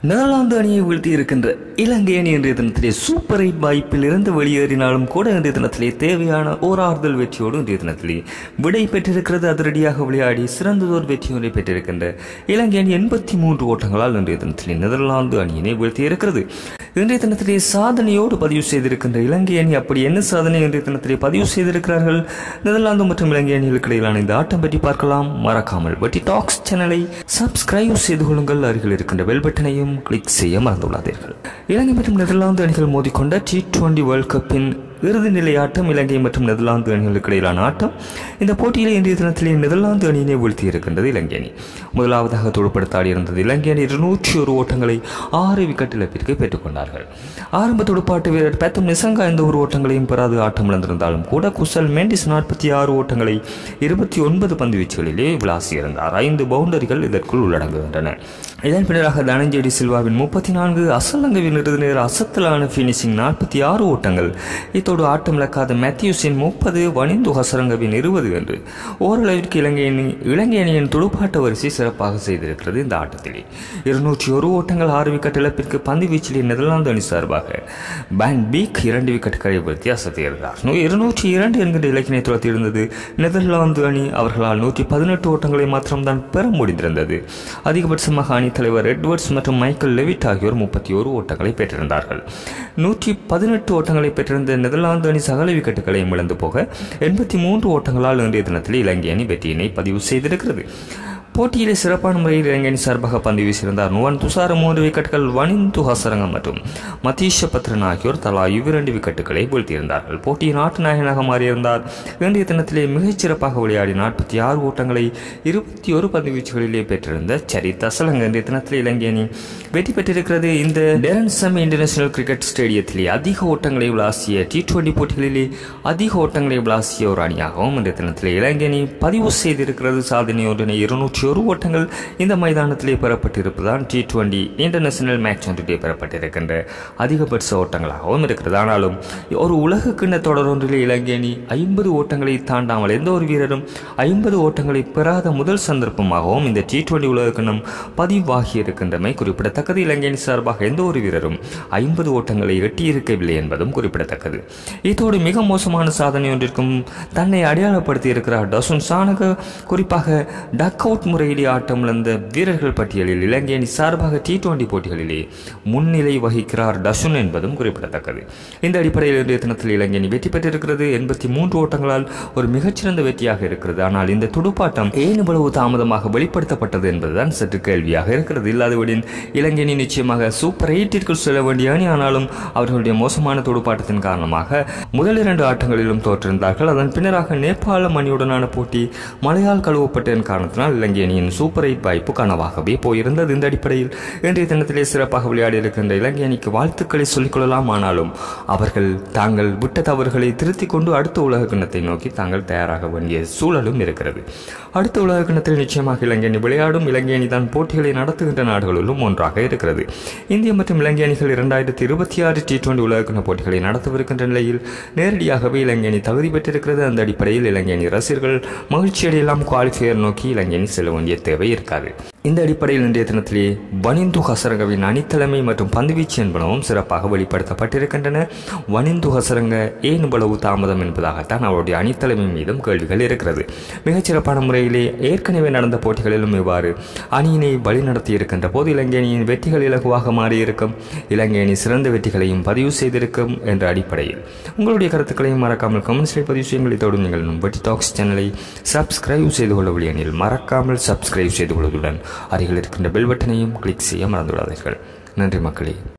Netherlands அணியை வீழ்த்தி இருக்கின்ற இலங்கை அணி இன்றைய தினத்திலே சூப்பர் எயிட் வாய்ப்பில் இருந்து வெளியேறினாலும் கூட இன்றைய தினத்திலே தேவையான ஓராறுதல் வெற்றியோடு இன்றைய தினத்திலே விடை பெற்றிருக்கிறது அதிரடியாக விளையாடி சிறந்ததோர் வெற்றியோரை பெற்றிருக்கின்ற இலங்கை அணி எண்பத்தி மூன்று ஓட்டங்களால் இன்றைய தினத்திலே நெதர்லாந்து அணியினை வீழ்த்தி இருக்கிறது இன்றைய தினத்திலே சாதனையோடு பதிவு செய்திருக்கின்ற இலங்கை அணி அப்படி என்ன சாதனை இன்றைய தினத்திலே பதிவு செய்திருக்கிறார்கள் நெதர்லாந்து மற்றும் இலங்கை அணிகளுக்கு இடையிலான இந்த ஆட்டம் பற்றி பார்க்கலாம் மறக்காமல் பட்டி டாக்ஸ் சேனலை சப்ஸ்கிரைப் செய்து கொள்ளுங்கள் அருகில் இருக்கின்ற பெல் பட்டனையும் கிளிக் செய்ய மறந்துள்ளாதீர்கள் இலங்கை மற்றும் நெதர்லாந்து அணிகள் மோதிக்கொண்ட டி டுவெண்டி வேர்ல்ட் கப்பின் இறுதி நிலை ஆட்டம் இலங்கை மற்றும் நெதர்லாந்து அணிகளுக்கு இடையிலான ஆட்டம் இந்த போட்டியில் இன்றைய தினத்திலே நெதர்லாந்து அணியினை வீழ்த்தி இருக்கின்றது இலங்கை அணி முதலாவதாக துடுப்படுத்த இருந்தது இலங்கை அணி இருநூற்றி ஒரு ஓட்டங்களை ஆறு விக்கெட் இழப்பிற்கு பெற்றுக்கொண்டார்கள் ஆரம்ப துடுப்பாட்டு வீரர் பேத்தம் நிசங்கா எந்த ஒரு ஓட்டங்களையும் பெறாது ஆட்டம் இழந்திருந்தாலும் கூட குசல் மேண்டிஸ் நாற்பத்தி ஆறு ஓட்டங்களை இருபத்தி ஒன்பது பந்து வீச்சுகளிலே விளாசியிருந்தார் ஐந்து பவுண்டரிகள் இதற்குள் உள்ளடங்குகின்றன இதன் பின்னராக தனஞ்செடி சில்வாவின் முப்பத்தி நான்கு அசலங்கவின் இறுதி நேர அசத்தலான ஃபினிஷிங் நாற்பத்தி ஆறு ஓட்டங்கள் இத்தோடு ஆட்டம் இழக்காத மேத்யூஸின் முப்பது வனிந்து ஹசரங்கவின் இருபது என்று ஓரளவிற்கு இலங்கை அணி இலங்கை அணியின் துடுப்பாட்ட வரிசை சிறப்பாக செய்திருக்கிறது இந்த ஆட்டத்திலே இருநூற்றி ஒரு ஓட்டங்கள் ஆறு விக்கெட் இழப்பிற்கு பந்து வீச்சிலே நெதர்லாந்து அணி சார்பாக பேன் பீக் இரண்டு விக்கெட்டுகளை வீழ்த்தி அசத்தியிருந்தார் இருநூற்றி இரண்டு என்கிற இலக்கினை துரத்தியிருந்தது நெதர்லாந்து அணி அவர்களால் நூற்றி பதினெட்டு ஓட்டங்களை மாத்திரம்தான் பெற முடிந்திருந்தது அதிகபட்சமாக அணி தலைவர் எட்வர்ட்ஸ் மற்றும் மைக்கேல் லெவிட் ஆகியோர் முப்பத்தி ஒரு ஓட்டங்களை பெற்றிருந்தார்கள் நூற்றி பதினெட்டு ஓட்டங்களை பெற்றிருந்த நெதர்லாந்து அணி சகல விக்கெட்டுகளையும் இழந்து போக எண்பத்தி மூன்று ஓட்டங்களால் இன்றைய தினத்தில் இலங்கை அணி வெற்றியினை பதிவு செய்திருக்கிறது போட்டியிலே சிறப்பான முறையில் இலங்கை அணி சார்பாக பந்து வீசியிருந்தார் நுவன் துசார மூன்று விக்கெட்டுகள் வனிந்து ஹசரங்கம் மற்றும் மதீஷ பத்ரன் ஆகியோர் தலா இவ்விரண்டு விக்கெட்டுகளை வீழ்த்தியிருந்தார்கள் போட்டியின் நாட்டு நாயகனாக மாறியிருந்தார் இன்றைய தினத்திலே மிகச் சிறப்பாக விளையாடி நாற்பத்தி ஆறு ஓட்டங்களை இருபத்தி ஒரு பந்து வீச்சுகளிலே பெற்றிருந்த சரித் அசலங்க இன்றைய தினத்தில் இலங்கை அணி வெற்றி பெற்றிருக்கிறது இந்த டெரன்சம் இன்டர்நேஷனல் கிரிக்கெட் ஸ்டேடியத்திலே அதிக ஓட்டங்களை விளாசிய டி டுவெண்டி போட்டிகளிலே அதிக ஓட்டங்களை விளாசிய ஒரு அணியாகவும் இன்றைய தினத்தில் இலங்கை அணி பதிவு செய்திருக்கிறது சாதனை ஒன்றினை இருநூற்றி ஒரு ஓட்டங்கள் இந்த மைதானத்திலே பெறப்பட்டிருப்பதுதான் டி டுவெண்டி இன்டர்நேஷனல் மேட்ச் ஒன்றிலே பெறப்பட்டிருக்கின்ற அதிகபட்ச ஓட்டங்களாகவும் இருக்கிறது ஆனாலும் ஒரு உலக கிண்ண தொடர் ஒன்றிலே இலங்கை அணி ஐம்பது ஓட்டங்களை தாண்டாமல் எந்த ஒரு வீரரும் ஐம்பது ஓட்டங்களை பெறாத முதல் சந்தர்ப்பமாகவும் இந்த டி டுவெண்டி உலக கிண்ணம் பதிவாகி இருக்கின்றமை குறிப்பிடத்தக்கது இலங்கை அணி சார்பாக எந்த ஒரு வீரரும் ஐம்பது ஓட்டங்களை எட்டியிருக்கவில்லை என்பதும் குறிப்பிடத்தக்கது இதோடு மிக மோசமான சாதனை ஒன்றிற்கும் தன்னை அடையாளப்படுத்தி இருக்கிறார் டசுன் சானக குறிப்பாக டக் அவுட் முறையிலே ஆட்டம் இழந்த வீரர்கள் பட்டியலில் இலங்கை அணி சார்பாக டி டுவெண்டி போட்டிகளிலே முன்னிலை வகிக்கிறார் டசுன் என்பதும் குறிப்பிடத்தக்கது இந்த அடிப்படையில் இன்றைய தினத்தில் இலங்கை அணி வெற்றி பெற்றிருக்கிறது எண்பத்தி மூன்று ஓட்டங்களால் ஒரு மிகச்சிறந்த வெற்றியாக இருக்கிறது ஆனால் இந்த துடுப்பாட்டம் ஏன் இவ்வளவு தாமதமாக வெளிப்படுத்தப்பட்டது என்பதுதான் சற்று கேள்வியாக இருக்கிறது இல்லாதவிடின் இலங்கை அணி நிச்சயமாக சூப்பர் எயிட்டிற்குள் செல்ல வேண்டிய அணி ஆனாலும் அவர்களுடைய மோசமான துடுப்பாட்டத்தின் காரணமாக முதல் இரண்டு ஆட்டங்களிலும் தோற்றிருந்தார்கள் அதன் பின்னராக நேபாள அணியுடனான போட்டி மழையால் கழுவப்பட்டதன் காரணத்தினால் இலங்கை அணியின் சூப்பர் எயிட் வாய்ப்பு கனவாகவே போயிருந்தது இந்த அடிப்படையில் இன்றைய தினத்திலே சிறப்பாக விளையாடி இருக்கின்ற இலங்கை அணிக்கு வாழ்த்துக்களை சொல்லிக்கொள்ளலாம் ஆனாலும் அவர்கள் தாங்கள் விட்ட தவறுகளை திருத்திக் கொண்டு அடுத்த உலக கிண்ணத்தை நோக்கி தாங்கள் தயாராக வேண்டிய சூழலும் இருக்கிறது அடுத்த உலக கிண்ணத்தில் நிச்சயமாக இலங்கை அணி விளையாடும் இலங்கை அணி தான் போட்டிகளை நடத்துகின்ற நாடுகளிலும் ஒன்றாக இருக்கிறது இந்திய மற்றும் இலங்கை அணிகள் இரண்டாயிரத்தி இருபத்தி ஆறு டி டுவெண்டி உலக கிண்ண போட்டிகளை நடத்தவிருக்கின்ற நிலையில் நேரடியாகவே இலங்கை அணி தகுதி பெற்றிருக்கிறது அந்த அடிப்படையில் இலங்கை அணி ரசிகர்கள் மகிழ்ச்சியடையெல்லாம் குவாலிஃபயர் நோக்கி இலங்கை அணி செல்ல வேண்டிய தேவை இருக்காது இந்த அடிப்படையில் இன்றைய தினத்திலே வனிந்து ஹசரங்கவின் அணித்தலைமை மற்றும் பந்துவீச்சு என்பனவும் சிறப்பாக வெளிப்படுத்தப்பட்டிருக்கின்றன வனிந்து ஹசரங்க ஏன் இவ்வளவு தாமதம் என்பதாகத்தான் அவருடைய அணித்தலைமை மீதும் கேள்விகள் இருக்கிறது மிகச்சிறப்பான முறையிலே ஏற்கனவே நடந்த போட்டிகளிலும் இவ்வாறு அணியினை வழிநடத்தி இருக்கின்ற போது இலங்கை அணியின் வெற்றிகள் இலகுவாக மாறியிருக்கும் இலங்கை அணி சிறந்த வெற்றிகளையும் பதிவு செய்திருக்கும் என்ற அடிப்படையில் உங்களுடைய கருத்துக்களையும் மறக்காமல் கமெண்ட்ஸில் பதிவு செய்யுங்கள் இதோடு நீங்கள் வெட்டி டாக்ஸ் சேனலை சப்ஸ்கிரைப் செய்து கொள்ள எனில் மறக்காமல் சப்ஸ்கிரைப் செய்து கொள்வதுடன் அருகில் இருக்கின்ற பெல் பட்டனையும் கிளிக் செய்ய மறந்துவிடாதீர்கள் நன்றி மக்களே